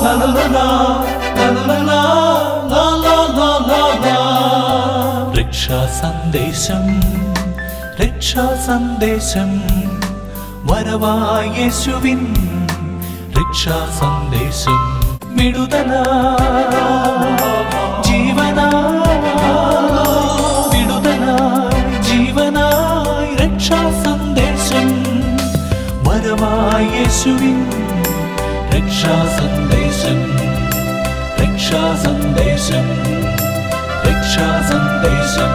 രക്ഷാ സന്ദേശം രക്ഷാ സന്ദേശം വരവായ യേശുവിൻ രക്ഷാ സന്ദേശം വിടുതല ജീവന വിടുതലായി ജീവനായി രക്ഷാ സന്ദേശം വരവായ യേശുവിൻ രക്ഷാ സന്ദേശം രക്ഷാ സന്ദേശം രക്ഷാ സന്ദേശം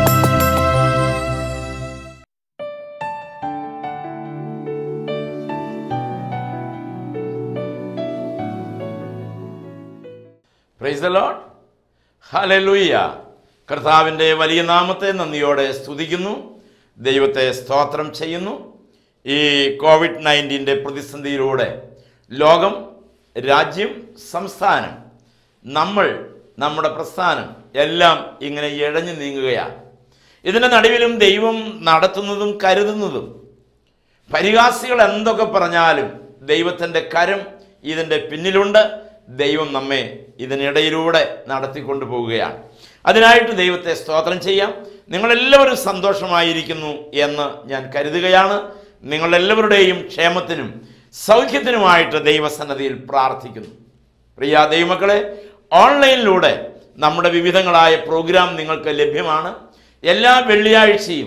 പ്രൈസ് ദ ലോഡ് ഹല്ലേലൂയ കർത്താവിൻ്റെ വലിയ നാമത്തെ നന്ദിയോടെ സ്തുതിക്കുന്നു ദൈവത്തെ സ്തോത്രം ചെയ്യുന്നു ഈ കോവിഡ് നയൻറ്റീൻ്റെ പ്രതിസന്ധിയിലൂടെ ലോകം രാജ്യം സംസ്ഥാനം നമ്മൾ നമ്മുടെ പ്രസ്ഥാനം എല്ലാം ഇങ്ങനെ ഇഴഞ്ഞു നീങ്ങുകയാണ് ഇതിൻ്റെ നടുവിലും ദൈവം നടത്തുന്നതും കരുതുന്നതും പരിഹാസികൾ എന്തൊക്കെ പറഞ്ഞാലും ദൈവത്തിൻ്റെ കരം ഇതിൻ്റെ പിന്നിലുണ്ട് ദൈവം നമ്മെ ഇതിനിടയിലൂടെ നടത്തിക്കൊണ്ടു പോവുകയാണ് അതിനായിട്ട് ദൈവത്തെ സ്തോത്രം ചെയ്യാം നിങ്ങളെല്ലാവരും സന്തോഷമായിരിക്കുന്നു എന്ന് ഞാൻ കരുതുകയാണ് നിങ്ങളെല്ലാവരുടെയും ക്ഷേമത്തിനും സൗഖ്യത്തിനുമായിട്ട് ദൈവസന്നദ്ധിയിൽ പ്രാർത്ഥിക്കുന്നു പ്രിയ ദൈവമക്കളെ ഓൺലൈനിലൂടെ നമ്മുടെ വിവിധങ്ങളായ പ്രോഗ്രാം നിങ്ങൾക്ക് ലഭ്യമാണ് എല്ലാ വെള്ളിയാഴ്ചയും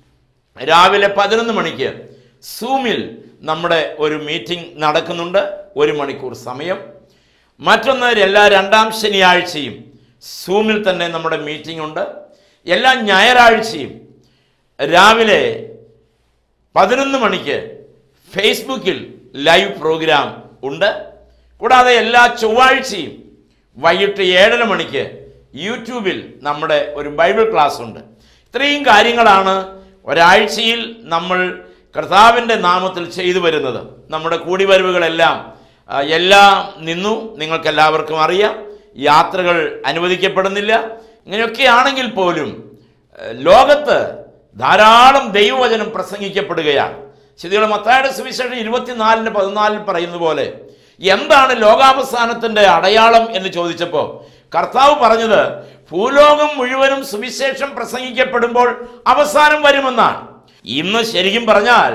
രാവിലെ പതിനൊന്ന് മണിക്ക് സൂമിൽ നമ്മുടെ ഒരു മീറ്റിംഗ് നടക്കുന്നുണ്ട് ഒരു മണിക്കൂർ സമയം മറ്റൊന്ന് എല്ലാ രണ്ടാം ശനിയാഴ്ചയും സൂമിൽ തന്നെ നമ്മുടെ മീറ്റിംഗ് ഉണ്ട് എല്ലാ ഞായറാഴ്ചയും രാവിലെ പതിനൊന്ന് മണിക്ക് ഫേസ്ബുക്കിൽ ലൈവ് പ്രോഗ്രാം ഉണ്ട് കൂടാതെ എല്ലാ ചൊവ്വാഴ്ചയും വൈകിട്ട് ഏഴര മണിക്ക് യൂട്യൂബിൽ നമ്മുടെ ഒരു ബൈബിൾ ക്ലാസ് ഉണ്ട് ഇത്രയും കാര്യങ്ങളാണ് ഒരാഴ്ചയിൽ നമ്മൾ കർത്താവിൻ്റെ നാമത്തിൽ ചെയ്തു വരുന്നത് നമ്മുടെ കൂടിവരവുകളെല്ലാം ആ, എല്ലാം നിന്നു നിങ്ങൾക്കെല്ലാവർക്കും അറിയാം യാത്രകൾ അനുവദിക്കപ്പെടുന്നില്ല ഇങ്ങനെയൊക്കെ ആണെങ്കിൽ പോലും ഏഹ്, ലോകത്ത് ധാരാളം ദൈവവചനം പ്രസംഗിക്കപ്പെടുകയാണ് ശരിയുള്ള മത്തായുടെ സുവിശേഷം ഇരുപത്തിനാലിന് പതിനാലിൽ പറയുന്ന പോലെ എന്താണ് ലോകാവസാനത്തിൻ്റെ അടയാളം എന്ന് ചോദിച്ചപ്പോൾ കർത്താവ് പറഞ്ഞത് ഭൂലോകം മുഴുവനും സുവിശേഷം പ്രസംഗിക്കപ്പെടുമ്പോൾ അവസാനം വരുമെന്നാണ് ഇന്ന് ശരിക്കും പറഞ്ഞാൽ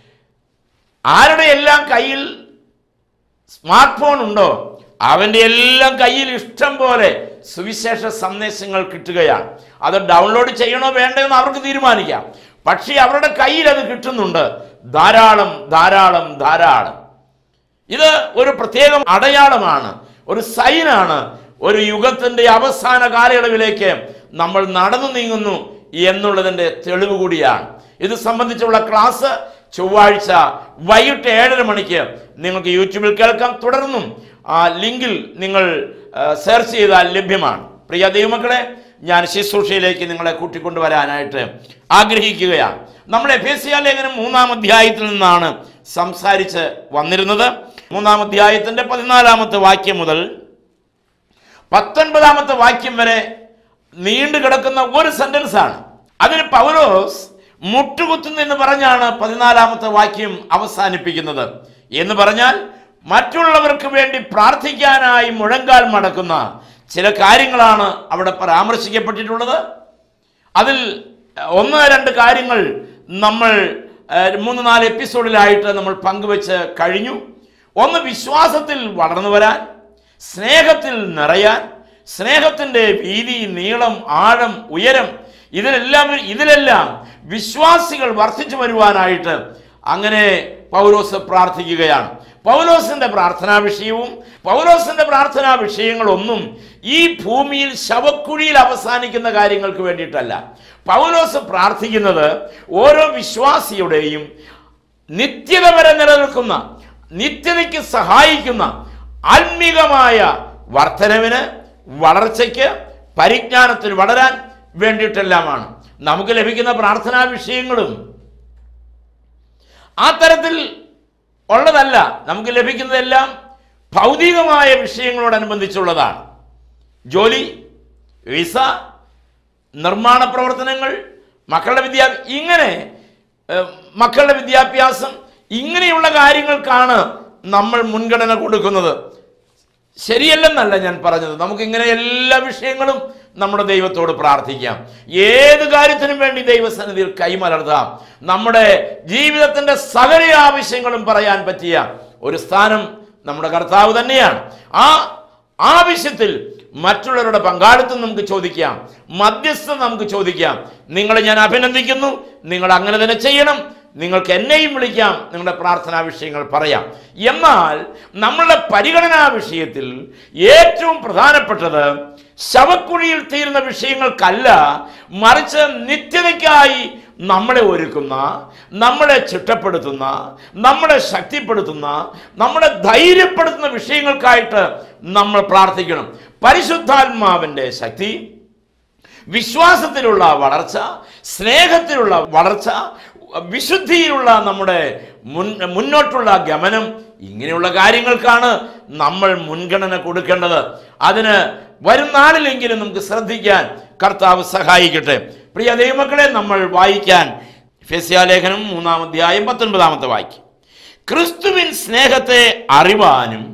ആരുടെ എല്ലാം കയ്യിൽ സ്മാർട്ട് ഫോൺ ഉണ്ടോ അവൻ്റെ എല്ലാം കയ്യിൽ ഇഷ്ടം പോലെ സുവിശേഷ സന്ദേശങ്ങൾ കിട്ടുകയാണ് അത് ഡൗൺലോഡ് ചെയ്യണോ വേണ്ടോ എന്ന് അവർക്ക് തീരുമാനിക്കാം പക്ഷേ അവരുടെ കയ്യിൽ അത് കിട്ടുന്നുണ്ട് ധാരാളം ധാരാളം ധാരാളം ഇത് ഒരു പ്രത്യേകം അടയാളമാണ് ഒരു സൈനാണ് ഒരു യുഗത്തിൻ്റെ അവസാന കാലയളവിലേക്ക് നമ്മൾ നടന്നു നീങ്ങുന്നു എന്നുള്ളതിൻ്റെ തെളിവ് കൂടിയാണ് ഇത് സംബന്ധിച്ചുള്ള ക്ലാസ് ചൊവ്വാഴ്ച വൈകിട്ട് ഏഴര മണിക്ക് നിങ്ങൾക്ക് യൂട്യൂബിൽ കേൾക്കാം തുടർന്നും ആ ലിങ്കിൽ നിങ്ങൾ സെർച്ച് ചെയ്താൽ ലഭ്യമാണ് പ്രിയ ദൈവമക്കളെ ഞാൻ ശുശ്രൂഷയിലേക്ക് നിങ്ങളെ കൂട്ടിക്കൊണ്ടുവരാനായിട്ട് ആഗ്രഹിക്കുകയാണ് നമ്മൾ എഫേസിയ ലേഖനം മൂന്നാം അധ്യായത്തിൽ നിന്നാണ് സംസാരിച്ച് വന്നിരുന്നത് മൂന്നാം അധ്യായത്തിൻ്റെ പതിനാലാമത്തെ വാക്യം മുതൽ പത്തൊൻപതാമത്തെ വാക്യം വരെ നീണ്ടു കിടക്കുന്ന ഒരു സെന്റൻസ് ആണ് അതിന് പൗലോസ് മുട്ടുകുത്തുന്നു എന്ന് പറഞ്ഞാണ് പതിനാലാമത്തെ വാക്യം അവസാനിപ്പിക്കുന്നത് എന്ന് പറഞ്ഞാൽ മറ്റുള്ളവർക്ക് വേണ്ടി പ്രാർത്ഥിക്കാനായി മുഴങ്കാൽ മടക്കുന്ന ചില കാര്യങ്ങളാണ് അവിടെ പരാമർശിക്കപ്പെട്ടിട്ടുള്ളത് അതിൽ ഒന്ന് രണ്ട് കാര്യങ്ങൾ നമ്മൾ ഏഹ്, മൂന്ന് നാല് എപ്പിസോഡിലായിട്ട് നമ്മൾ പങ്കുവെച്ച് കഴിഞ്ഞു ഒന്ന് വിശ്വാസത്തിൽ വളർന്നു വരാൻ സ്നേഹത്തിൽ നിറയാൻ സ്നേഹത്തിൻ്റെ വീതി നീളം ആഴം ഉയരം ഇതിലെല്ലാം ഇതിലെല്ലാം വിശ്വാസികൾ വർദ്ധിച്ചു വരുവാനായിട്ട് അങ്ങനെ പൗലോസ് പ്രാർത്ഥിക്കുകയാണ് പൗലോസിന്റെ പ്രാർത്ഥനാ വിഷയവും പൗലോസിന്റെ പ്രാർത്ഥനാ വിഷയങ്ങളൊന്നും ഈ ഭൂമിയിൽ ശവക്കുഴിയിൽ അവസാനിക്കുന്ന കാര്യങ്ങൾക്ക് വേണ്ടിയിട്ടല്ല പൗലോസ് പ്രാർത്ഥിക്കുന്നത് ഓരോ വിശ്വാസിയുടെയും നിത്യത വരെ നിലനിൽക്കുന്ന നിത്യതയ്ക്ക് സഹായിക്കുന്ന ആത്മീകമായ വർധനവിന് വളർച്ചയ്ക്ക് പരിജ്ഞാനത്തിന് വളരാൻ വേണ്ടിയിട്ടെല്ലാമാണ് നമുക്ക് ലഭിക്കുന്ന പ്രാർത്ഥനാ വിഷയങ്ങളും ആ തരത്തിൽ ഉള്ളതല്ല നമുക്ക് ലഭിക്കുന്നതെല്ലാം ഭൗതികമായ വിഷയങ്ങളോടനുബന്ധിച്ചുള്ളതാണ് ജോലി വിസ നിർമ്മാണ പ്രവർത്തനങ്ങൾ മക്കളുടെ വിദ്യാ ഇങ്ങനെ ഏഹ്, മക്കളുടെ വിദ്യാഭ്യാസം ഇങ്ങനെയുള്ള കാര്യങ്ങൾക്കാണ് നമ്മൾ മുൻഗണന കൊടുക്കുന്നത് ശരിയല്ലെന്നല്ല ഞാൻ പറഞ്ഞത് നമുക്ക് ഇങ്ങനെ എല്ലാ വിഷയങ്ങളും നമ്മുടെ ദൈവത്തോട് പ്രാർത്ഥിക്കാം ഏത് കാര്യത്തിനും വേണ്ടി ദൈവസന്നിധിയിൽ കൈമലർത്താം നമ്മുടെ ജീവിതത്തിന്റെ സകല ആവശ്യങ്ങളും പറയാൻ പറ്റിയ ഒരു സ്ഥാനം നമ്മുടെ കർത്താവ് തന്നെയാണ് ആ ആവശ്യത്തിൽ മറ്റുള്ളവരുടെ പങ്കാളിത്തം നമുക്ക് ചോദിക്കാം മധ്യസ്ഥം നമുക്ക് ചോദിക്കാം നിങ്ങളെ ഞാൻ അഭിനന്ദിക്കുന്നു നിങ്ങൾ അങ്ങനെ തന്നെ ചെയ്യണം നിങ്ങൾക്ക് എന്നെയും വിളിക്കാം നിങ്ങളുടെ പ്രാർത്ഥനാ വിഷയങ്ങൾ പറയാം എന്നാൽ നമ്മളുടെ പരിഗണനാ വിഷയത്തിൽ ഏറ്റവും പ്രധാനപ്പെട്ടത് ശവക്കുഴിയിൽ തീരുന്ന വിഷയങ്ങൾക്കല്ല മറിച്ച് നിത്യതയ്ക്കായി നമ്മളെ ഒരുക്കുന്ന നമ്മളെ ചിട്ടപ്പെടുത്തുന്ന നമ്മളെ ശക്തിപ്പെടുത്തുന്ന നമ്മളെ ധൈര്യപ്പെടുത്തുന്ന വിഷയങ്ങൾക്കായിട്ട് നമ്മൾ പ്രാർത്ഥിക്കണം പരിശുദ്ധാത്മാവിൻ്റെ ശക്തി വിശ്വാസത്തിലുള്ള വളർച്ച സ്നേഹത്തിലുള്ള വളർച്ച വിശുദ്ധിയിലുള്ള നമ്മുടെ മുൻ മുന്നോട്ടുള്ള ഗമനം ഇങ്ങനെയുള്ള കാര്യങ്ങൾക്കാണ് നമ്മൾ മുൻഗണന കൊടുക്കേണ്ടത് അതിന് വരും നാളിലെങ്കിലും നമുക്ക് ശ്രദ്ധിക്കാൻ കർത്താവ് സഹായിക്കട്ടെ പ്രിയ ദൈവമക്കളെ നമ്മൾ വായിക്കാൻ ഫെസ്യാലേഖനം മൂന്നാം അധ്യായം പത്തൊൻപതാമത്തെ വാക്യം ക്രിസ്തുവിൻ സ്നേഹത്തെ അറിവാനും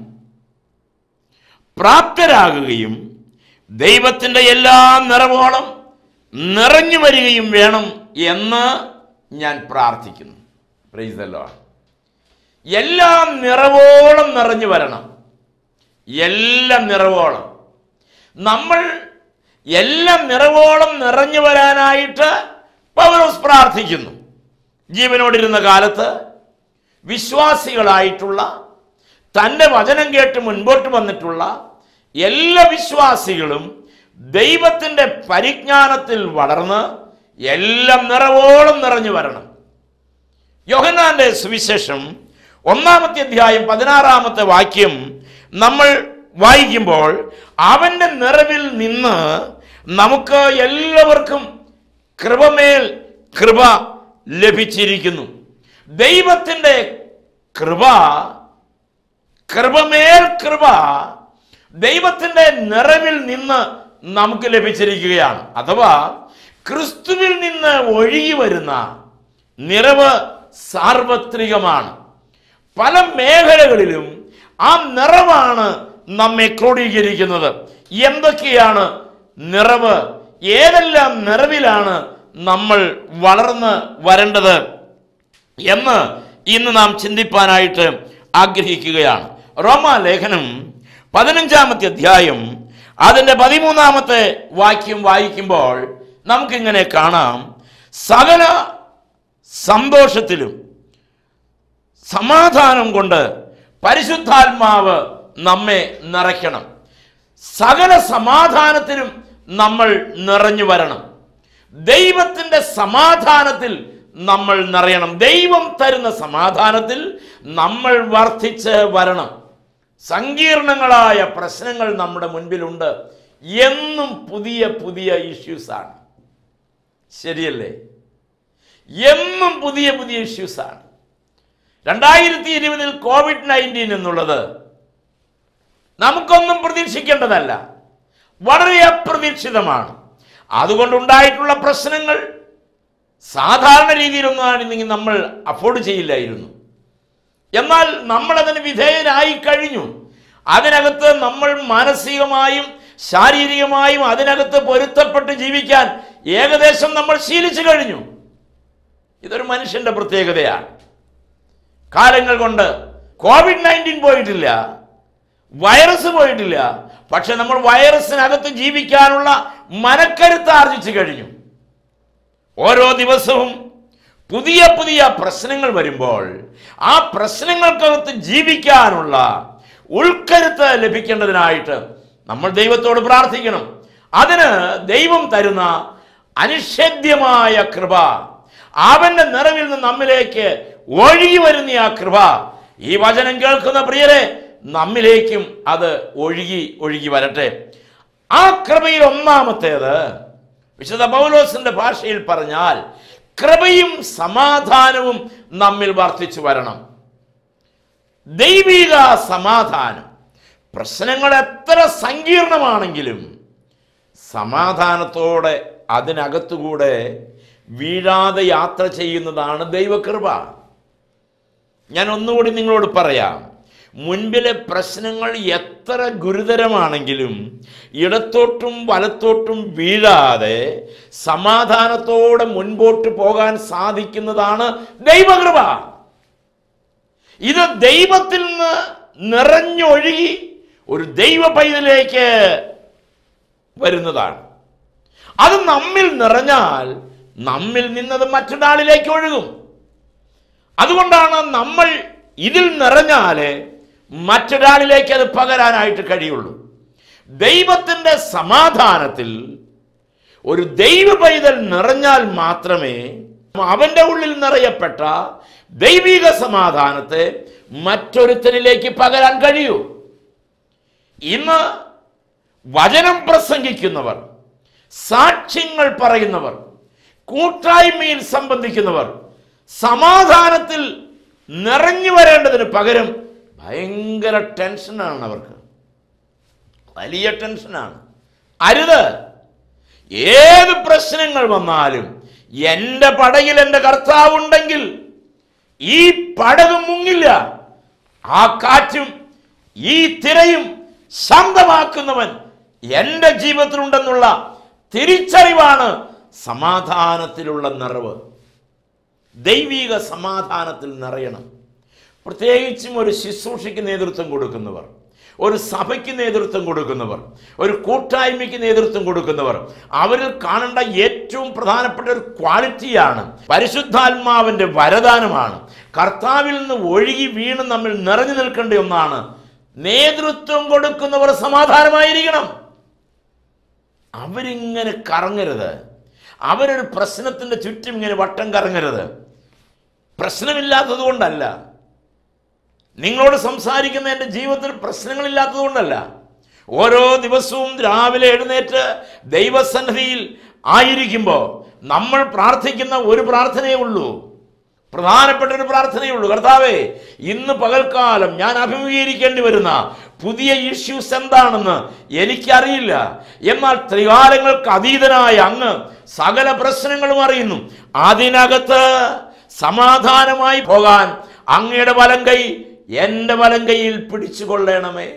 പ്രാപ്തരാകുകയും ദൈവത്തിൻ്റെ എല്ലാ നിറവോളം നിറഞ്ഞു വരികയും വേണം എന്ന് ഞാൻ പ്രാർത്ഥിക്കുന്നു പ്രൈസല്ലോ എല്ലാം നിറവോളം നിറഞ്ഞു വരണം എല്ലാം നിറവോളം നമ്മൾ എല്ലാം നിറവോളം നിറഞ്ഞു വരാനായിട്ട് പൗലോസ് പ്രാർത്ഥിക്കുന്നു ജീവനോടിരുന്ന കാലത്ത് വിശ്വാസികളായിട്ടുള്ള തൻ്റെ വചനം കേട്ട് മുൻപോട്ട് വന്നിട്ടുള്ള എല്ലാ വിശ്വാസികളും ദൈവത്തിൻ്റെ പരിജ്ഞാനത്തിൽ വളർന്ന് എല്ലാം നിറവോളം നിറഞ്ഞു വരണം യോഹന്നാന്റെ സുവിശേഷം ഒന്നാമത്തെ അധ്യായം പതിനാറാമത്തെ വാക്യം നമ്മൾ വായിക്കുമ്പോൾ അവൻ്റെ നിറവിൽ നിന്ന് നമുക്ക് എല്ലാവർക്കും കൃപമേൽ കൃപ ലഭിച്ചിരിക്കുന്നു ദൈവത്തിൻ്റെ കൃപ കൃപമേൽ കൃപ ദൈവത്തിൻ്റെ നിറവിൽ നിന്ന് നമുക്ക് ലഭിച്ചിരിക്കുകയാണ് അഥവാ ക്രിസ്തുവിൽ നിന്ന് ഒഴുകി വരുന്ന നിറവ് സാർവത്രികമാണ് പല മേഖലകളിലും ആ നിറവാണ് നമ്മെ ക്രോഡീകരിക്കുന്നത് എന്തൊക്കെയാണ് നിറവ് ഏതെല്ലാം നിറവിലാണ് നമ്മൾ വളർന്ന് വരേണ്ടത് എന്ന് ഇന്ന് നാം ചിന്തിപ്പാനായിട്ട് ആഗ്രഹിക്കുകയാണ് റോമാലേഖനം പതിനഞ്ചാമത്തെ അധ്യായം അതിൻ്റെ പതിമൂന്നാമത്തെ വാക്യം വായിക്കുമ്പോൾ നമുക്കിങ്ങനെ കാണാം സകല സന്തോഷത്തിലും സമാധാനം കൊണ്ട് പരിശുദ്ധാത്മാവ് നമ്മെ നിറയ്ക്കണം സകല സമാധാനത്തിലും നമ്മൾ നിറഞ്ഞു വരണം ദൈവത്തിൻ്റെ സമാധാനത്തിൽ നമ്മൾ നിറയണം ദൈവം തരുന്ന സമാധാനത്തിൽ നമ്മൾ വർദ്ധിച്ച് വരണം സങ്കീർണങ്ങളായ പ്രശ്നങ്ങൾ നമ്മുടെ മുൻപിലുണ്ട് എന്നും പുതിയ പുതിയ ഇഷ്യൂസാണ് ശരിയല്ലേ എന്നും പുതിയ പുതിയ ഇഷ്യൂസാണ് രണ്ടായിരത്തി ഇരുപതിൽ കോവിഡ് നയൻറ്റീൻ എന്നുള്ളത് നമുക്കൊന്നും പ്രതീക്ഷിക്കേണ്ടതല്ല വളരെ അപ്രതീക്ഷിതമാണ് അതുകൊണ്ടുണ്ടായിട്ടുള്ള പ്രശ്നങ്ങൾ സാധാരണ രീതിയിലൊന്നും ആണെങ്കിൽ നമ്മൾ അഫോർഡ് ചെയ്യില്ലായിരുന്നു എന്നാൽ നമ്മൾ അതിന് വിധേയരായി കഴിഞ്ഞു അതിനകത്ത് നമ്മൾ മാനസികമായും ശാരീരികമായും അതിനകത്ത് പൊരുത്തപ്പെട്ട് ജീവിക്കാൻ ഏകദേശം നമ്മൾ ശീലിച്ചു കഴിഞ്ഞു ഇതൊരു മനുഷ്യന്റെ പ്രത്യേകതയാണ് കാലങ്ങൾ കൊണ്ട് കോവിഡ് നയൻറ്റീൻ പോയിട്ടില്ല വൈറസ് പോയിട്ടില്ല പക്ഷെ നമ്മൾ വൈറസിനകത്ത് ജീവിക്കാനുള്ള മനക്കരുത്ത് ആർജിച്ചു കഴിഞ്ഞു ഓരോ ദിവസവും പുതിയ പുതിയ പ്രശ്നങ്ങൾ വരുമ്പോൾ ആ പ്രശ്നങ്ങൾക്കകത്ത് ജീവിക്കാനുള്ള ഉൾക്കരുത്ത് ലഭിക്കേണ്ടതിനായിട്ട് നമ്മൾ ദൈവത്തോട് പ്രാർത്ഥിക്കണം അതിന് ദൈവം തരുന്ന അനിഷേധ്യമായ കൃപ അവന്റെ നിറവിൽ നിന്ന് നമ്മിലേക്ക് ഒഴുകി വരുന്ന ആ കൃപ ഈ വചനം കേൾക്കുന്ന പ്രിയരെ നമ്മിലേക്കും അത് ഒഴുകി ഒഴുകി വരട്ടെ ആ കൃപയിൽ ഒന്നാമത്തേത് വിശുദ്ധ പൗലോസിന്റെ ഭാഷയിൽ പറഞ്ഞാൽ കൃപയും സമാധാനവും നമ്മിൽ വർദ്ധിച്ചു വരണം ദൈവിക സമാധാനം പ്രശ്നങ്ങൾ എത്ര സങ്കീർണമാണെങ്കിലും സമാധാനത്തോടെ അതിനകത്തുകൂടെ വീഴാതെ യാത്ര ചെയ്യുന്നതാണ് ദൈവകൃപ ഞാൻ ഒന്നുകൂടി നിങ്ങളോട് പറയാം മുൻപിലെ പ്രശ്നങ്ങൾ എത്ര ഗുരുതരമാണെങ്കിലും ഇടത്തോട്ടും വലത്തോട്ടും വീഴാതെ സമാധാനത്തോടെ മുൻപോട്ട് പോകാൻ സാധിക്കുന്നതാണ് ദൈവകൃപ ഇത് ദൈവത്തിൽ നിന്ന് നിറഞ്ഞൊഴുകി ഒരു ദൈവ പൈതലേക്ക് വരുന്നതാണ് അത് നമ്മിൽ നിറഞ്ഞാൽ നമ്മിൽ നിന്നത് മറ്റൊരാളിലേക്ക് ഒഴുകും അതുകൊണ്ടാണ് നമ്മൾ ഇതിൽ നിറഞ്ഞാല് മറ്റൊരാളിലേക്ക് അത് പകരാനായിട്ട് കഴിയുള്ളൂ ദൈവത്തിൻ്റെ സമാധാനത്തിൽ ഒരു ദൈവ പൈതൽ നിറഞ്ഞാൽ മാത്രമേ അവന്റെ ഉള്ളിൽ നിറയപ്പെട്ട ദൈവിക സമാധാനത്തെ മറ്റൊരുത്തനിലേക്ക് പകരാൻ കഴിയൂ ഇന്ന് വചനം പ്രസംഗിക്കുന്നവർ സാക്ഷ്യങ്ങൾ പറയുന്നവർ കൂട്ടായ്മയിൽ സംബന്ധിക്കുന്നവർ സമാധാനത്തിൽ നിറഞ്ഞു വരേണ്ടതിന് പകരം ഭയങ്കര ടെൻഷനാണ് അവർക്ക് വലിയ ടെൻഷനാണ് അരുത് ഏത് പ്രശ്നങ്ങൾ വന്നാലും എൻ്റെ പടകിൽ എൻ്റെ കർത്താവ് ഉണ്ടെങ്കിൽ ഈ പടക് മുങ്ങില്ല ആ കാറ്റും ഈ തിരയും ശാന്തമാക്കുന്നവൻ എൻ്റെ ജീവിതത്തിലുണ്ടെന്നുള്ള തിരിച്ചറിവാണ് സമാധാനത്തിലുള്ള നിറവ് ദൈവിക സമാധാനത്തിൽ നിറയണം പ്രത്യേകിച്ചും ഒരു ശുശ്രൂഷയ്ക്ക് നേതൃത്വം കൊടുക്കുന്നവർ ഒരു സഭയ്ക്ക് നേതൃത്വം കൊടുക്കുന്നവർ ഒരു കൂട്ടായ്മയ്ക്ക് നേതൃത്വം കൊടുക്കുന്നവർ അവരിൽ കാണേണ്ട ഏറ്റവും പ്രധാനപ്പെട്ട ഒരു ക്വാളിറ്റിയാണ് പരിശുദ്ധാത്മാവിൻ്റെ വരദാനമാണ് കർത്താവിൽ നിന്ന് ഒഴുകി വീണ് നമ്മൾ നിറഞ്ഞു നിൽക്കേണ്ട ഒന്നാണ് നേതൃത്വം കൊടുക്കുന്നവർ സമാധാനമായിരിക്കണം അവരിങ്ങനെ കറങ്ങരുത് അവരൊരു പ്രശ്നത്തിൻ്റെ ചുറ്റും ഇങ്ങനെ വട്ടം കറങ്ങരുത് പ്രശ്നമില്ലാത്തത് കൊണ്ടല്ല നിങ്ങളോട് സംസാരിക്കുന്ന എൻ്റെ ജീവിതത്തിൽ പ്രശ്നങ്ങളില്ലാത്തത് കൊണ്ടല്ല ഓരോ ദിവസവും രാവിലെ എഴുന്നേറ്റ് ദൈവസന്നിധിയിൽ ആയിരിക്കുമ്പോൾ നമ്മൾ പ്രാർത്ഥിക്കുന്ന ഒരു പ്രാർത്ഥനയേ ഉള്ളൂ പ്രധാനപ്പെട്ട ഒരു പ്രാർത്ഥനയേ ഉള്ളൂ കർത്താവേ ഇന്ന് പകൽക്കാലം ഞാൻ അഭിമുഖീകരിക്കേണ്ടി വരുന്ന പുതിയ ഇഷ്യൂസ് എന്താണെന്ന് എനിക്കറിയില്ല എന്നാൽ ത്രികാലങ്ങൾക്ക് അതീതനായ അങ്ങ് സകല പ്രശ്നങ്ങളും അറിയുന്നു അതിനകത്ത് സമാധാനമായി പോകാൻ അങ്ങയുടെ വലം കൈ എൻ്റെ വലം കൈയിൽ പിടിച്ചുകൊള്ളണമേ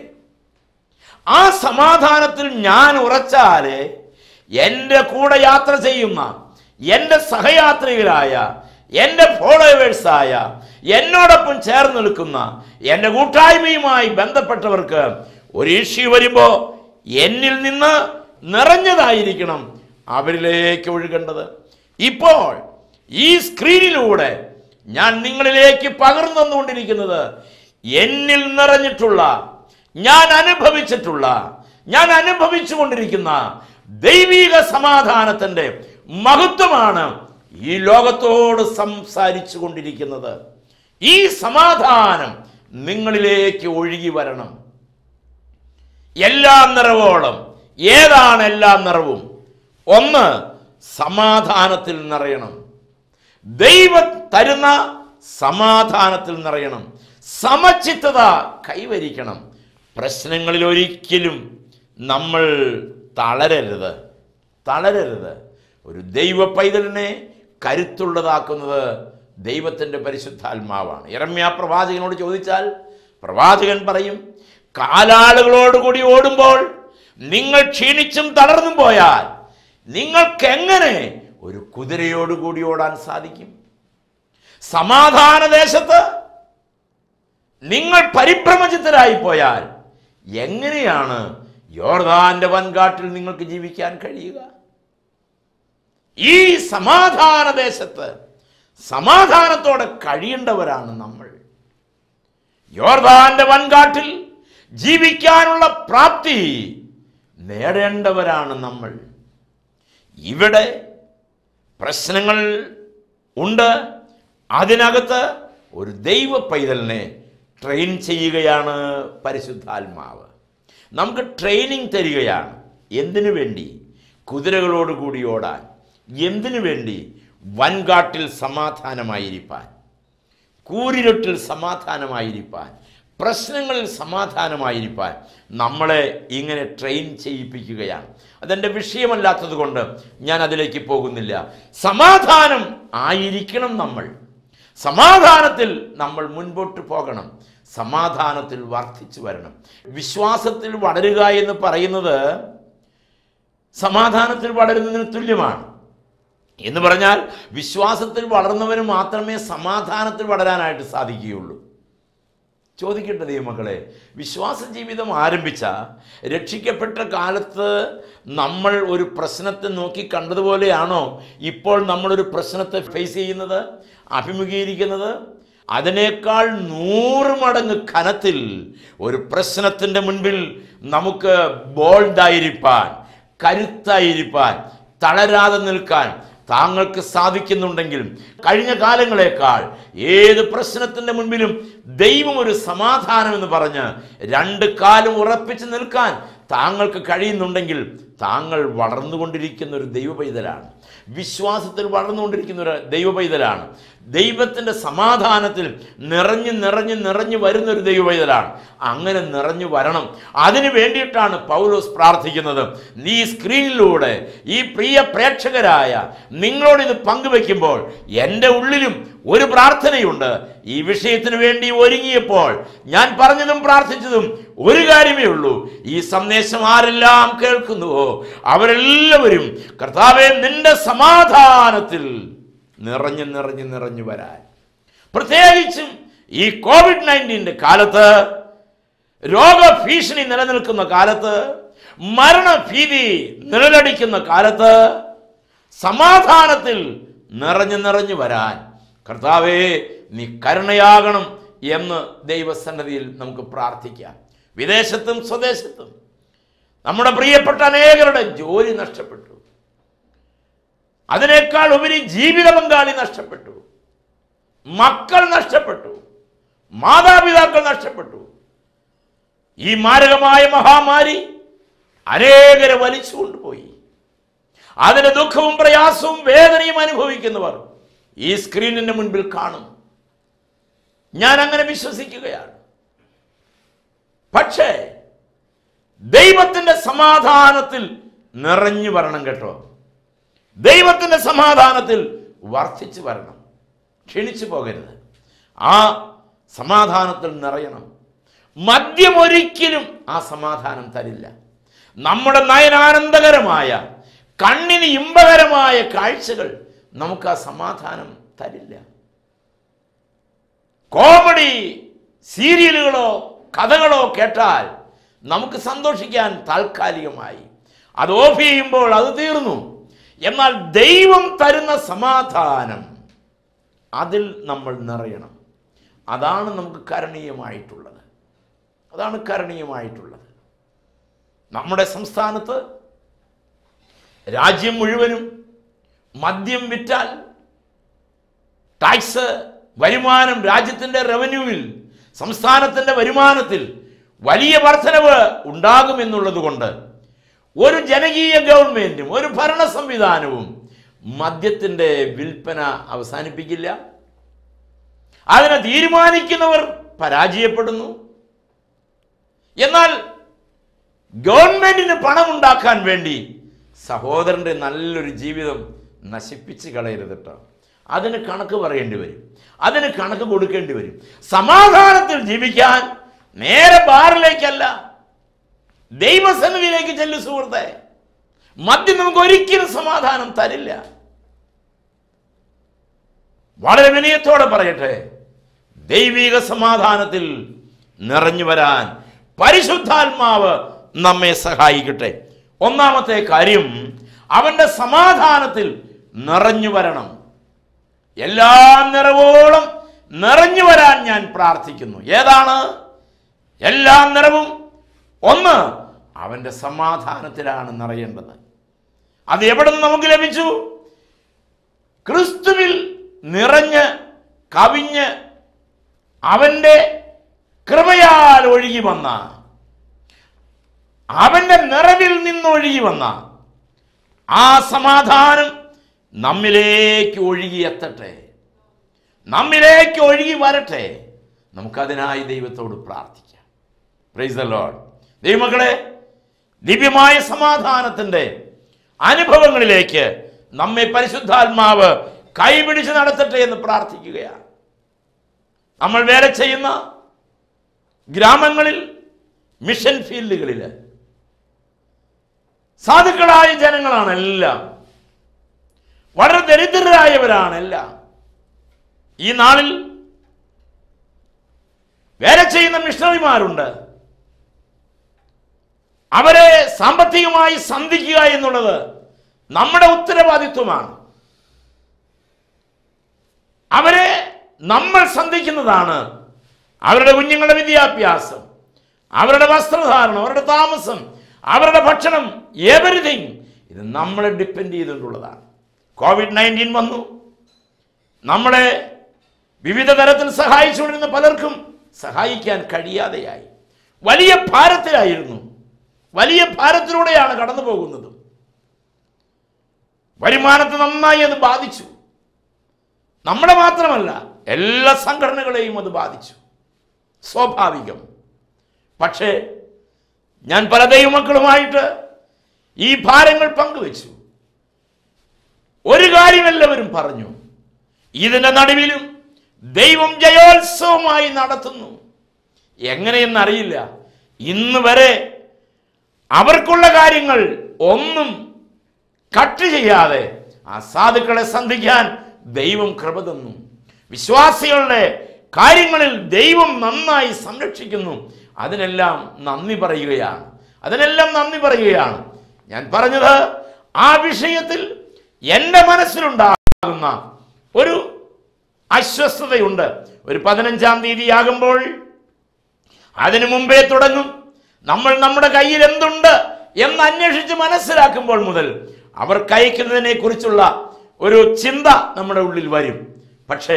ആ സമാധാനത്തിൽ ഞാൻ ഉറച്ചാല് എൻ്റെ കൂടെ യാത്ര ചെയ്യുന്ന എൻ്റെ സഹയാത്രികരായ എൻ്റെ ഫോളോവേഴ്സായ എന്നോടൊപ്പം ചേർന്ന് നിൽക്കുന്ന എൻ്റെ കൂട്ടായ്മയുമായി ബന്ധപ്പെട്ടവർക്ക് ഒരു ഇഷ്യൂ വരുമ്പോൾ എന്നിൽ നിന്ന് നിറഞ്ഞതായിരിക്കണം അവരിലേക്ക് ഒഴുകേണ്ടത് ഇപ്പോൾ ഈ സ്ക്രീനിലൂടെ ഞാൻ നിങ്ങളിലേക്ക് പകർന്നു തന്നുകൊണ്ടിരിക്കുന്നത് എന്നിൽ നിറഞ്ഞിട്ടുള്ള ഞാൻ അനുഭവിച്ചിട്ടുള്ള ഞാൻ അനുഭവിച്ചു കൊണ്ടിരിക്കുന്ന ദൈവിക സമാധാനത്തിൻ്റെ മഹത്വമാണ് ഈ ലോകത്തോട് സംസാരിച്ചു കൊണ്ടിരിക്കുന്നത് ഈ സമാധാനം നിങ്ങളിലേക്ക് ഒഴുകി വരണം എല്ലാ നിറവോളം ഏതാണ് എല്ലാ നിറവും ഒന്ന് സമാധാനത്തിൽ നിറയണം ദൈവം തരുന്ന സമാധാനത്തിൽ നിറയണം സമചിത്തത കൈവരിക്കണം പ്രശ്നങ്ങളിൽ ഒരിക്കലും നമ്മൾ തളരരുത് തളരരുത് ഒരു ദൈവ പൈതലിനെ കരുത്തുള്ളതാക്കുന്നത് ദൈവത്തിൻ്റെ പരിശുദ്ധാത്മാവാണ് ഇറമ്യ പ്രവാചകനോട് ചോദിച്ചാൽ പ്രവാചകൻ പറയും കാലാളുകളോടുകൂടി ഓടുമ്പോൾ നിങ്ങൾ ക്ഷീണിച്ചും തളർന്നും പോയാൽ നിങ്ങൾക്കെങ്ങനെ ഒരു കുതിരയോടുകൂടി ഓടാൻ സാധിക്കും സമാധാന ദേശത്ത് നിങ്ങൾ പരിഭ്രമചിത്തരായി പോയാൽ എങ്ങനെയാണ് യോർദാന്റെ വൻകാട്ടിൽ നിങ്ങൾക്ക് ജീവിക്കാൻ കഴിയുക ഈ സമാധാന ദേശത്ത് സമാധാനത്തോടെ കഴിയേണ്ടവരാണ് നമ്മൾ യോർദാന്റെ വൻകാട്ടിൽ ജീവിക്കാനുള്ള പ്രാപ്തി നേടേണ്ടവരാണ് നമ്മൾ ഇവിടെ പ്രശ്നങ്ങൾ ഉണ്ട് അതിനകത്ത് ഒരു ദൈവ പൈതലിനെ ട്രെയിൻ ചെയ്യുകയാണ് പരിശുദ്ധാത്മാവ് നമുക്ക് ട്രെയിനിങ് തരികയാണ് എന്തിനു വേണ്ടി കുതിരകളോട് കൂടി ഓടാൻ എന്തിനു വേണ്ടി വൻകാട്ടിൽ സമാധാനമായിരിക്കാൻ കൂരിരുട്ടിൽ സമാധാനമായിരിക്കാൻ പ്രശ്നങ്ങളിൽ സമാധാനമായിരിക്കാൻ നമ്മളെ ഇങ്ങനെ ട്രെയിൻ ചെയ്യിപ്പിക്കുകയാണ് അതെൻ്റെ വിഷയമല്ലാത്തത് കൊണ്ട് ഞാൻ അതിലേക്ക് പോകുന്നില്ല സമാധാനം ആയിരിക്കണം നമ്മൾ സമാധാനത്തിൽ നമ്മൾ മുൻപോട്ട് പോകണം സമാധാനത്തിൽ വർദ്ധിച്ചു വരണം വിശ്വാസത്തിൽ വളരുക എന്ന് പറയുന്നത് സമാധാനത്തിൽ വളരുന്നതിന് തുല്യമാണ് എന്ന് പറഞ്ഞാൽ വിശ്വാസത്തിൽ വളർന്നവന് മാത്രമേ സമാധാനത്തിൽ വളരാനായിട്ട് സാധിക്കുകയുള്ളൂ ചോദിക്കട്ടെ ദൈവമക്കളെ വിശ്വാസ ജീവിതം ആരംഭിച്ച രക്ഷിക്കപ്പെട്ട കാലത്ത് നമ്മൾ ഒരു പ്രശ്നത്തെ നോക്കി കണ്ടതുപോലെയാണോ ഇപ്പോൾ നമ്മളൊരു പ്രശ്നത്തെ ഫേസ് ചെയ്യുന്നത് അഭിമുഖീകരിക്കുന്നത് അതിനേക്കാൾ നൂറ് മടങ്ങ് കനത്തിൽ ഒരു പ്രശ്നത്തിൻ്റെ മുൻപിൽ നമുക്ക് ബോൾഡായിരിക്കാൻ കരുത്തായിരിക്കാൻ തളരാതെ നിൽക്കാൻ താങ്കൾക്ക് സാധിക്കുന്നുണ്ടെങ്കിൽ കഴിഞ്ഞ കാലങ്ങളെക്കാൾ ഏത് പ്രശ്നത്തിൻ്റെ മുൻപിലും ദൈവം ഒരു സമാധാനം എന്ന് പറഞ്ഞ് രണ്ട് കാലം ഉറപ്പിച്ച് നിൽക്കാൻ താങ്കൾക്ക് കഴിയുന്നുണ്ടെങ്കിൽ താങ്കൾ വളർന്നുകൊണ്ടിരിക്കുന്ന ഒരു ദൈവ പൈതലാണ് വിശ്വാസത്തിൽ വളർന്നുകൊണ്ടിരിക്കുന്ന ഒരു ദൈവ പൈതലാണ് ദൈവത്തിൻ്റെ സമാധാനത്തിൽ നിറഞ്ഞ് നിറഞ്ഞ് നിറഞ്ഞു വരുന്ന ഒരു ദൈവ പൈതലാണ് അങ്ങനെ നിറഞ്ഞു വരണം അതിനു വേണ്ടിയിട്ടാണ് പൗലോസ് പ്രാർത്ഥിക്കുന്നത് നീ സ്ക്രീനിലൂടെ ഈ പ്രിയ പ്രേക്ഷകരായ നിങ്ങളോട് ഇത് പങ്കുവെക്കുമ്പോൾ എൻ്റെ ഉള്ളിലും ഒരു പ്രാർത്ഥനയുണ്ട് ഈ വിഷയത്തിന് വേണ്ടി ഒരുങ്ങിയപ്പോൾ ഞാൻ പറഞ്ഞതും പ്രാർത്ഥിച്ചതും ഒരു കാര്യമേ ഉള്ളൂ ഈ സന്ദേശം ആരെല്ലാം കേൾക്കുന്നുവോ അവരെല്ലാവരും കർത്താവെ നിന്റെ സമാധാനത്തിൽ നിറഞ്ഞു നിറഞ്ഞു നിറഞ്ഞു വരാൻ പ്രത്യേകിച്ചും ഈ കോവിഡ് നയൻറ്റീൻ്റെ കാലത്ത് രോഗഭീഷണി നിലനിൽക്കുന്ന കാലത്ത് മരണഭീതി നിഴലടിക്കുന്ന കാലത്ത് സമാധാനത്തിൽ നിറഞ്ഞു നിറഞ്ഞു വരാൻ കർത്താവേ നീ കരുണയാകണം എന്ന് ദൈവസന്നദ്ധിയിൽ നമുക്ക് പ്രാർത്ഥിക്കാം വിദേശത്തും സ്വദേശത്തും നമ്മുടെ പ്രിയപ്പെട്ട അനേകരുടെ ജോലി നഷ്ടപ്പെട്ടു അതിനേക്കാൾ ഉപരി ജീവിത പങ്കാളി നഷ്ടപ്പെട്ടു മക്കൾ നഷ്ടപ്പെട്ടു മാതാപിതാക്കൾ നഷ്ടപ്പെട്ടു ഈ മാരകമായ മഹാമാരി അനേകരെ വലിച്ചു കൊണ്ടുപോയി അതിന് ദുഃഖവും പ്രയാസവും വേദനയും അനുഭവിക്കുന്നവർ ഈ സ്ക്രീനിന്റെ മുൻപിൽ കാണും ഞാൻ അങ്ങനെ വിശ്വസിക്കുകയാണ് പക്ഷേ ദൈവത്തിന്റെ സമാധാനത്തിൽ നിറഞ്ഞു വരണം കേട്ടോ ദൈവത്തിന്റെ സമാധാനത്തിൽ വർദ്ധിച്ചു വരണം ക്ഷണിച്ചു പോകരുത് ആ സമാധാനത്തിൽ നിറയണം മദ്യം ഒരിക്കലും ആ സമാധാനം തരില്ല നമ്മുടെ നയനാനന്ദകരമായ കണ്ണിന് ഇമ്പകരമായ കാഴ്ചകൾ നമുക്ക് ആ സമാധാനം തരില്ല കോമഡി സീരിയലുകളോ കഥകളോ കേട്ടാൽ നമുക്ക് സന്തോഷിക്കാൻ താൽക്കാലികമായി അത് ഓഫ് ചെയ്യുമ്പോൾ അത് തീർന്നു എന്നാൽ ദൈവം തരുന്ന സമാധാനം അതിൽ നമ്മൾ നിറയണം അതാണ് നമുക്ക് കരണീയമായിട്ടുള്ളത് അതാണ് കരണീയമായിട്ടുള്ളത് നമ്മുടെ സംസ്ഥാനത്ത് രാജ്യം മുഴുവനും മദ്യം വിറ്റാൽ ടാക്സ് വരുമാനം രാജ്യത്തിൻ്റെ റവന്യൂവിൽ സംസ്ഥാനത്തിൻ്റെ വരുമാനത്തിൽ വലിയ വർധനവ് ഉണ്ടാകുമെന്നുള്ളത് കൊണ്ട് ഒരു ജനകീയ ഗവൺമെൻറ്റും ഒരു ഭരണ സംവിധാനവും മദ്യത്തിൻ്റെ വിൽപ്പന അവസാനിപ്പിക്കില്ല അതിനെ തീരുമാനിക്കുന്നവർ പരാജയപ്പെടുന്നു എന്നാൽ ഗവൺമെന്റിന് പണമുണ്ടാക്കാൻ വേണ്ടി സഹോദരൻ്റെ നല്ലൊരു ജീവിതം നശിപ്പിച്ച് കളയരുത് കേട്ടോ അതിന് കണക്ക് പറയേണ്ടി വരും അതിന് കണക്ക് കൊടുക്കേണ്ടി വരും സമാധാനത്തിൽ ജീവിക്കാൻ നേരെ ബാറിലേക്കല്ല ദൈവസന്നിധിയിലേക്ക് ചെല്ലു സുഹൃത്തെ മദ്യം നമുക്ക് ഒരിക്കലും സമാധാനം തരില്ല വളരെ വിനയത്തോടെ പറയട്ടെ ദൈവിക സമാധാനത്തിൽ നിറഞ്ഞു വരാൻ പരിശുദ്ധാത്മാവ് നമ്മെ സഹായിക്കട്ടെ ഒന്നാമത്തെ കാര്യം അവന്റെ സമാധാനത്തിൽ നിറഞ്ഞു വരണം എല്ലാ നിറവോളം നിറഞ്ഞു വരാൻ ഞാൻ പ്രാർത്ഥിക്കുന്നു ഏതാണ് എല്ലാ നിറവും ഒന്ന് അവന്റെ സമാധാനത്തിലാണ് നിറയേണ്ടത് അത് എവിടെ നിന്ന് നമുക്ക് ലഭിച്ചു ക്രിസ്തുവിൽ നിറഞ്ഞ് കവിഞ്ഞ് അവന്റെ കൃപയാൽ ഒഴുകി വന്ന അവന്റെ നിറവിൽ നിന്നൊഴുകി വന്ന ആ സമാധാനം നമ്മിലേക്ക് ഒഴുകി എത്തട്ടെ നമ്മിലേക്ക് ഒഴുകി വരട്ടെ നമുക്കതിനായി ദൈവത്തോട് പ്രാർത്ഥിക്കാം പ്രൈസ് ദ ലോഡ് ദൈവമക്കളെ ദിവ്യമായ സമാധാനത്തിൻ്റെ അനുഭവങ്ങളിലേക്ക് നമ്മെ പരിശുദ്ധാത്മാവ് കൈപിടിച്ച് നടത്തട്ടെ എന്ന് പ്രാർത്ഥിക്കുകയാണ് നമ്മൾ വേല ചെയ്യുന്ന ഗ്രാമങ്ങളിൽ മിഷൻ ഫീൽഡുകളിൽ സാധുക്കളായ ജനങ്ങളാണ് എല്ലാം വളരെ ദരിദ്രരായവരാണ് എല്ലാം ഈ നാളിൽ വേല ചെയ്യുന്ന മിഷണറിമാരുണ്ട് അവരെ സാമ്പത്തികമായി സന്ധിക്കുക എന്നുള്ളത് നമ്മുടെ ഉത്തരവാദിത്വമാണ് അവരെ നമ്മൾ സന്ധിക്കുന്നതാണ് അവരുടെ കുഞ്ഞുങ്ങളുടെ വിദ്യാഭ്യാസം അവരുടെ വസ്ത്രധാരണം അവരുടെ താമസം അവരുടെ ഭക്ഷണം എവരിതിങ് ഇത് നമ്മളെ ഡിപ്പെൻഡ് ചെയ്തുകൊണ്ടുള്ളതാണ് കോവിഡ് നയൻറ്റീൻ വന്നു നമ്മളെ വിവിധ തരത്തിൽ സഹായിച്ചുകൊണ്ടിരുന്ന പലർക്കും സഹായിക്കാൻ കഴിയാതെയായി വലിയ ഭാരത്തിലായിരുന്നു വലിയ ഭാരത്തിലൂടെയാണ് കടന്നു പോകുന്നത് വരുമാനത്തെ നന്നായി അത് ബാധിച്ചു നമ്മളെ മാത്രമല്ല എല്ലാ സംഘടനകളെയും അത് ബാധിച്ചു സ്വാഭാവികം പക്ഷേ ഞാൻ പല ദൈവമക്കളുമായിട്ട് ഈ ഭാരങ്ങൾ പങ്കുവച്ചു ഒരു കാര്യം എല്ലാവരും പറഞ്ഞു ഇതിന്റെ നടുവിലും ദൈവം ജയോത്സവമായി നടത്തുന്നു എങ്ങനെയെന്നറിയില്ല ഇന്ന് വരെ അവർക്കുള്ള കാര്യങ്ങൾ ഒന്നും കട്ട് ചെയ്യാതെ ആ സാധുക്കളെ സന്ധിക്കാൻ ദൈവം കൃപ തന്നു വിശ്വാസികളുടെ കാര്യങ്ങളിൽ ദൈവം നന്നായി സംരക്ഷിക്കുന്നു അതിനെല്ലാം നന്ദി പറയുകയാണ് അതിനെല്ലാം നന്ദി പറയുകയാണ് ഞാൻ പറഞ്ഞത് ആ വിഷയത്തിൽ എൻ്റെ മനസ്സിലുണ്ടാകുന്ന ഒരു അസ്വസ്ഥതയുണ്ട് ഒരു പതിനഞ്ചാം തീയതി ആകുമ്പോൾ അതിനു മുമ്പേ തുടങ്ങും നമ്മൾ നമ്മുടെ കയ്യിൽ എന്തുണ്ട് എന്ന് അന്വേഷിച്ച് മനസ്സിലാക്കുമ്പോൾ മുതൽ അവർ കയക്കുന്നതിനെ കുറിച്ചുള്ള ഒരു ചിന്ത നമ്മുടെ ഉള്ളിൽ വരും പക്ഷേ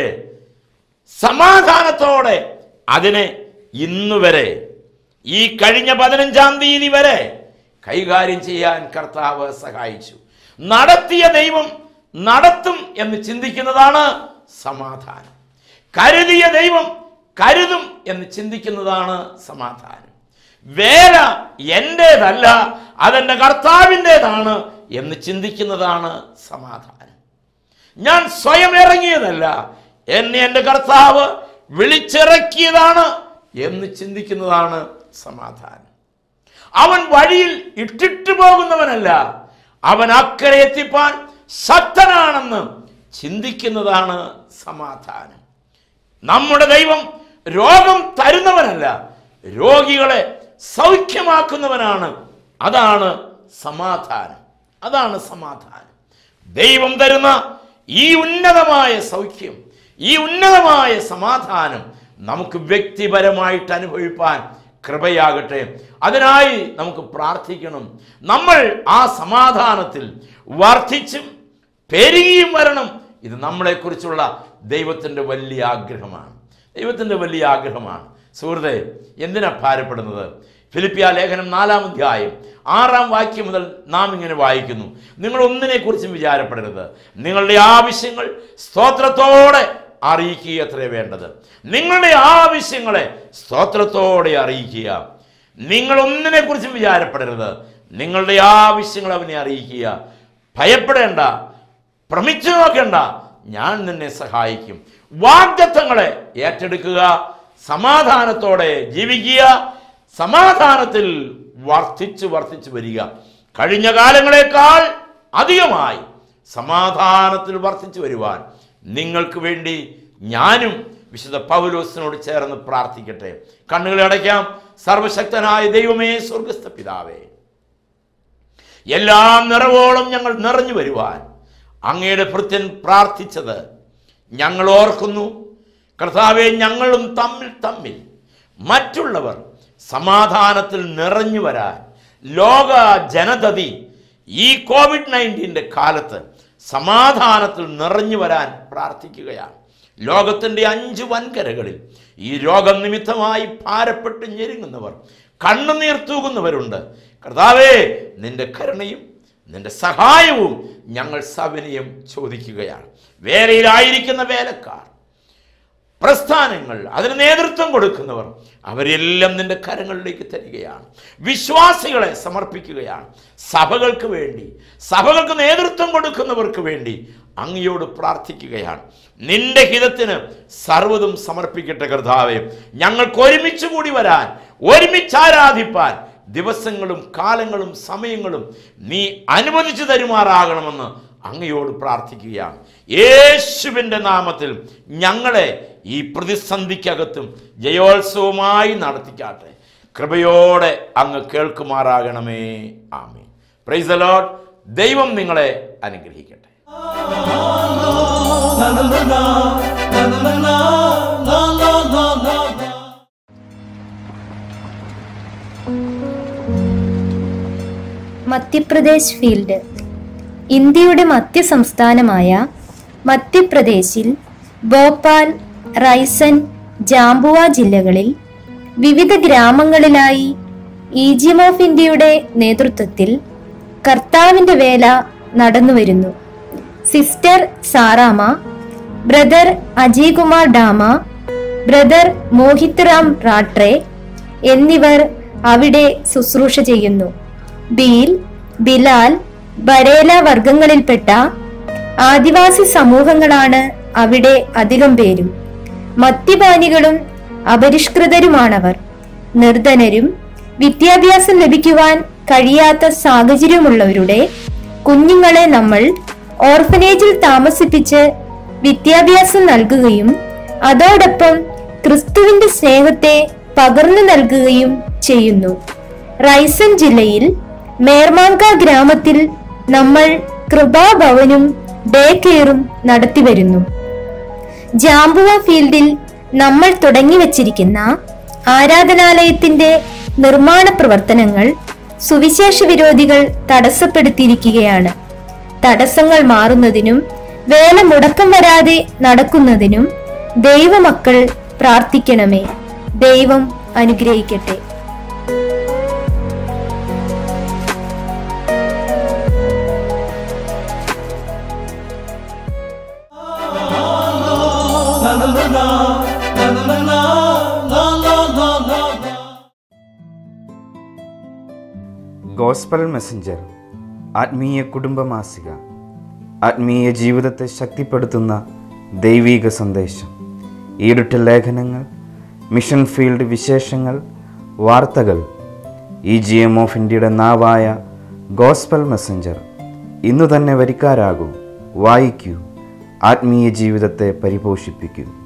സമാധാനത്തോടെ അതിനെ ഇന്ന് വരെ ഈ കഴിഞ്ഞ പതിനഞ്ചാം തീയതി വരെ കൈകാര്യം ചെയ്യാൻ കർത്താവ് സഹായിച്ചു നടത്തിയ ദൈവം നടത്തും എന്ന് ചിന്തിക്കുന്നതാണ് സമാധാനം കരുതിയ ദൈവം കരുതും എന്ന് ചിന്തിക്കുന്നതാണ് സമാധാനം വേല എൻ്റേതല്ല അതെൻ്റെ കർത്താവിൻ്റെതാണ് എന്ന് ചിന്തിക്കുന്നതാണ് സമാധാനം ഞാൻ സ്വയം ഇറങ്ങിയതല്ല എന്നെ എൻ്റെ കർത്താവ് വിളിച്ചിറക്കിയതാണ് എന്ന് ചിന്തിക്കുന്നതാണ് സമാധാനം അവൻ വഴിയിൽ ഇട്ടിട്ട് പോകുന്നവനല്ല അവൻ അക്കരെ എത്തിപ്പാൻ ശക്തനാണെന്ന് ചിന്തിക്കുന്നതാണ് സമാധാനം നമ്മുടെ ദൈവം രോഗം തരുന്നവനല്ല രോഗികളെ സൗഖ്യമാക്കുന്നവനാണ് അതാണ് സമാധാനം അതാണ് സമാധാനം ദൈവം തരുന്ന ഈ ഉന്നതമായ സൗഖ്യം ഈ ഉന്നതമായ സമാധാനം നമുക്ക് വ്യക്തിപരമായിട്ട് അനുഭവിപ്പാൻ കൃപയാകട്ടെ അതിനായി നമുക്ക് പ്രാർത്ഥിക്കണം നമ്മൾ ആ സമാധാനത്തിൽ വർദ്ധിച്ചും പെരുകിയും വരണം ഇത് നമ്മളെക്കുറിച്ചുള്ള ദൈവത്തിൻ്റെ വലിയ ആഗ്രഹമാണ് ദൈവത്തിൻ്റെ വലിയ ആഗ്രഹമാണ് സുഹൃത്തെ എന്തിനാ ഭാരപ്പെടുന്നത് ഫിലിപ്പിയ ലേഖനം നാലാം അധ്യായം ആറാം വാക്യം മുതൽ നാം ഇങ്ങനെ വായിക്കുന്നു നിങ്ങൾ ഒന്നിനെക്കുറിച്ചും വിചാരപ്പെടരുത് നിങ്ങളുടെ ആവശ്യങ്ങൾ സ്തോത്രത്തോടെ അറിയിക്കുക അത്രേ വേണ്ടത് നിങ്ങളുടെ ആവശ്യങ്ങളെ സ്തോത്രത്തോടെ അറിയിക്കുക നിങ്ങൾ ഒന്നിനെക്കുറിച്ചും വിചാരപ്പെടരുത് നിങ്ങളുടെ ആവശ്യങ്ങൾ അവനെ അറിയിക്കുക ഭയപ്പെടേണ്ട ഭ്രമിച്ചു നോക്കേണ്ട ഞാൻ നിന്നെ സഹായിക്കും വാഗ്ദത്തങ്ങളെ ഏറ്റെടുക്കുക സമാധാനത്തോടെ ജീവിക്കുക സമാധാനത്തിൽ വർദ്ധിച്ചു വർദ്ധിച്ചു വരിക കഴിഞ്ഞ കാലങ്ങളെക്കാൾ അധികമായി സമാധാനത്തിൽ വർദ്ധിച്ചു വരുവാൻ നിങ്ങൾക്ക് വേണ്ടി ഞാനും വിശുദ്ധ പൗലോസിനോട് ചേർന്ന് പ്രാർത്ഥിക്കട്ടെ കണ്ണുകളെ അടയ്ക്കാം സർവശക്തനായ ദൈവമേ സ്വർഗസ്ഥ പിതാവേ എല്ലാം നിറവോളം ഞങ്ങൾ നിറഞ്ഞു വരുവാൻ അങ്ങയുടെ ഭൃത്യൻ പ്രാർത്ഥിച്ചത് ഞങ്ങൾ ഓർക്കുന്നു കർത്താവെ ഞങ്ങളും തമ്മിൽ തമ്മിൽ മറ്റുള്ളവർ സമാധാനത്തിൽ നിറഞ്ഞു വരാൻ ലോക ജനതതി ഈ കോവിഡ് നയൻറ്റീൻ്റെ കാലത്ത് സമാധാനത്തിൽ നിറഞ്ഞു വരാൻ പ്രാർത്ഥിക്കുകയാണ് ലോകത്തിൻ്റെ അഞ്ച് വൻകരകളിൽ ഈ രോഗം നിമിത്തമായി ഭാരപ്പെട്ട് ഞെരുങ്ങുന്നവർ കണ്ണുനീർ തൂകുന്നവരുണ്ട് കർത്താവേ നിന്റെ കരുണയും നിന്റെ സഹായവും ഞങ്ങൾ സവിനയം ചോദിക്കുകയാണ് വേലയിലായിരിക്കുന്ന വേലക്കാർ പ്രസ്ഥാനങ്ങൾ അതിന് നേതൃത്വം കൊടുക്കുന്നവർ അവരെല്ലാം നിന്റെ കരങ്ങളിലേക്ക് തരികയാണ് വിശ്വാസികളെ സമർപ്പിക്കുകയാണ് സഭകൾക്ക് വേണ്ടി സഭകൾക്ക് നേതൃത്വം കൊടുക്കുന്നവർക്ക് വേണ്ടി അങ്ങയോട് പ്രാർത്ഥിക്കുകയാണ് നിന്റെ ഹിതത്തിന് സർവ്വതും സമർപ്പിക്കട്ടെ കർത്താവെ ഞങ്ങൾക്ക് ഒരുമിച്ച് കൂടി വരാൻ ഒരുമിച്ച് ആരാധിപ്പാൻ ദിവസങ്ങളും കാലങ്ങളും സമയങ്ങളും നീ അനുവദിച്ചു തരുമാറാകണമെന്ന് അങ്ങയോട് പ്രാർത്ഥിക്കുകയാണ് യേശുവിൻ്റെ നാമത്തിൽ ഞങ്ങളെ ഈ പ്രതിസന്ധിക്കകത്തും ജയോത്സവമായി നടത്തിക്കാട്ടെ കൃപയോടെ അങ്ങ് കേൾക്കുമാറാകണമേ ആമേ പ്രൈസ് ലോഡ് ദൈവം നിങ്ങളെ അനുഗ്രഹിക്കട്ടെ La la la la, la la la la, la la la la la. Madhya Pradesh field ഇന്ത്യയുടെ മധ്യ സംസ്ഥാനമായ മധ്യപ്രദേശിൽ ഭോപ്പാൽ റൈസൻ ജാംബുവ ജില്ലകളിൽ വിവിധ ഗ്രാമങ്ങളിലായി ഈജിയം ഓഫ് ഇന്ത്യയുടെ നേതൃത്വത്തിൽ കർത്താവിന്റെ വേല നടന്നുവരുന്നു sister Sarama brother Ajay Kumar Dama brother Mohit Ram Ratre എന്നിവർ അവിടെ ശുശ്രൂഷ ചെയ്യുന്നു ബീൽ ബിലാൽ ബരേല വർഗങ്ങളിൽപ്പെട്ട ആദിവാസി സമൂഹങ്ങളാണ് അവിടെ അധികം പേരും മദ്യപാനികളും അപരിഷ്കൃതരുമാണവർ നിർധനരും വിദ്യാഭ്യാസം ലഭിക്കുവാൻ കഴിയാത്ത സാഹചര്യമുള്ളവരുടെ കുഞ്ഞുങ്ങളെ നമ്മൾ ഓർഫനേജിൽ താമസിപ്പിച്ച് വിദ്യാഭ്യാസം നൽകുകയും അതോടൊപ്പം ക്രിസ്തുവിന്റെ സ്നേഹത്തെ പകർന്നു നൽകുകയും ചെയ്യുന്നു റൈസൻ ജില്ലയിൽ മേർമാങ്ക ഗ്രാമത്തിൽ നമ്മൾ കൃപാഭവനും ഡേ കെയറും നടത്തിവരുന്നു ജാംബുവ ഫീൽഡിൽ നമ്മൾ തുടങ്ങി വച്ചിരിക്കുന്ന ആരാധനാലയത്തിന്റെ നിർമ്മാണ പ്രവർത്തനങ്ങൾ സുവിശേഷ വിരോധികൾ തടസ്സപ്പെടുത്തിയിരിക്കുകയാണ് തടസ്സങ്ങൾ മാറുന്നതിനും വേല മുടക്കം വരാതെ നടക്കുന്നതിനും ദൈവമക്കൾ പ്രാർത്ഥിക്കണമേ ദൈവം അനുഗ്രഹിക്കട്ടെ La la la la, la la la la, la la la la la. Gospel messenger ആത്മീയ കുടുംബമാസിക ആത്മീയ ജീവിതത്തെ ശക്തിപ്പെടുത്തുന്ന ദൈവീക സന്ദേശം ഈടുറ്റ ലേഖനങ്ങൾ മിഷൻ ഫീൽഡ് വിശേഷങ്ങൾ വാർത്തകൾ ഇ ജി എം ഓഫ് ഇന്ത്യയുടെ നാവായ ഗോസ്പൽ മെസ്സഞ്ചർ ഇന്നു തന്നെ വരിക്കാരാകൂ വായിക്കൂ ആത്മീയ ജീവിതത്തെ പരിപോഷിപ്പിക്കൂ